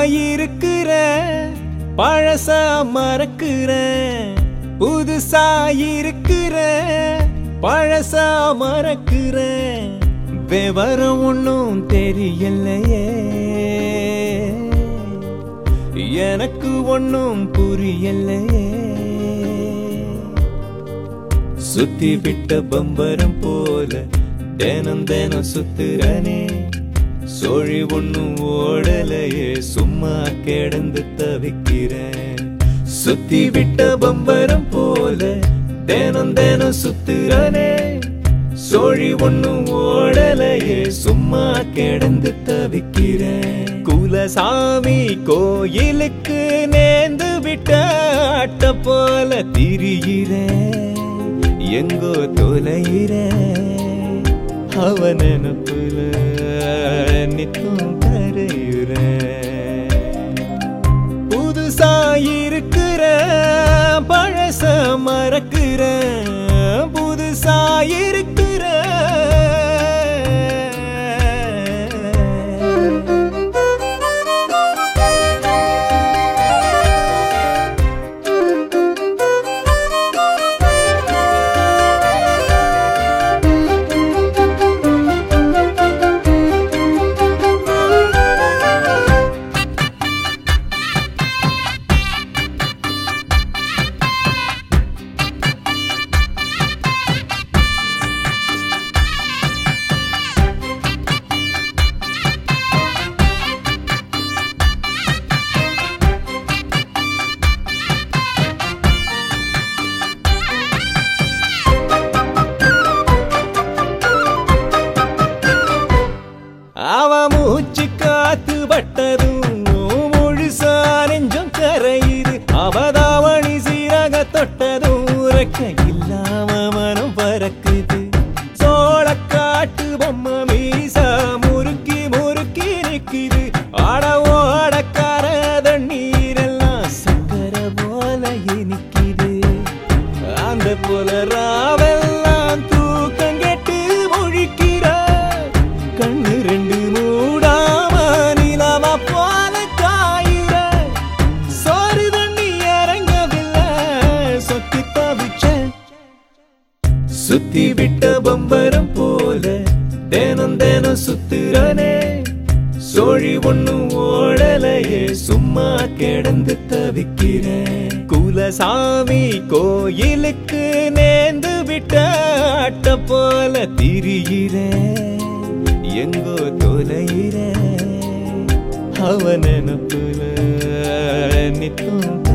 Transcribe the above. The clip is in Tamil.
இருக்கிற பழசா மறக்கிற புதுசா இருக்கிற பழசா மறக்கிற விவரம் ஒன்றும் தெரியலையே எனக்கு ஒன்றும் புரியலையே சுத்தி விட்ட பம்பரம் போல தினம் தினம் சுத்துறனே சோழி ஒண்ணும் ஓடலையே சும்மா கிடந்து தவிக்கிறேன் சுத்தி விட்ட பம்பரம் போல தினம் தினம் சுத்துறனே சோழி ஒண்ணும் ஓடலையே சும்மா கிடந்து தவிக்கிறேன் குலசாமி கோயிலுக்கு நேர்ந்து விட்ட அட்ட போல திரிகிறேன் எங்கோ தொலைகிறேன் அவன் நினப்புல நித்தம் கரையுறேன் புதுசா இருக்கிற பழச மறக்கிற புதுசா இருக்கிற அவ மூச்சு காத்து பட்டதும் முழுசா நெஞ்சம் கரையுது அவதாவணி சீரக தொட்டதும் உறக்க இல்லாம மனம் பறக்குது சோழ காட்டு பொம்மை மீசா முறுக்கி முறுக்கி நிக்குது ஆட ஓடக்கார தண்ணீரெல்லாம் சக்கர போல இனிக்குது அந்த போல ராவெல்லாம் தூக்கம் கெட்டு முழிக்கிறார் கண்ணு ரெண்டு மூடாம நிலவ போல காயிற சோறு தண்ணி இறங்கவில்லை சொத்தி தவிச்ச சுத்தி விட்ட பம்பரம் போல தினம் தினம் சுத்துறானே சோழி ஒண்ணும் ஓடலையே சும்மா கிடந்து தவிக்கிறேன் குலசாமி கோயிலுக்கு நேர்ந்து விட்ட அட்ட போல திரிகிறேன் எங்கோ தொலைகிறேன் அவன் நினப்புல நித்தம்